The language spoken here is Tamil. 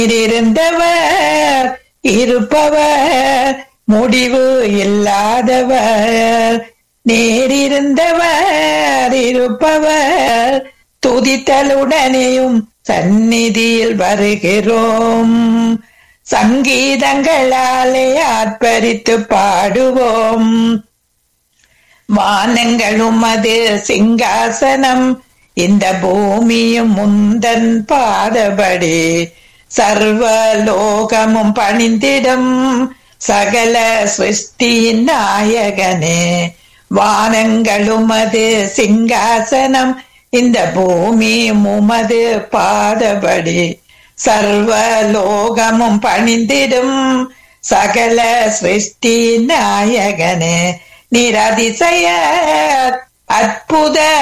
இருந்தவர் இருப்பவர் முடிவு இல்லாதவர் நேரிருந்தவர் இருப்பவர் துதித்தலுடனேயும் சந்நிதியில் வருகிறோம் சங்கீதங்களாலே ஆர்ப்பரித்து பாடுவோம் வானங்களும் அது சிங்காசனம் இந்த பூமியும் முந்தன் பாதபடி சர்வலோகமும் பணிந்திடும் சகல சிருஷ்டியின் நாயகனே வானங்களும் அது சிங்காசனம் இந்த பூமி உமது பாதபடி சர்வலோகமும் பணிந்திடும் சகல சிருஷ்டி நாயகனே நிரதிசய அற்புத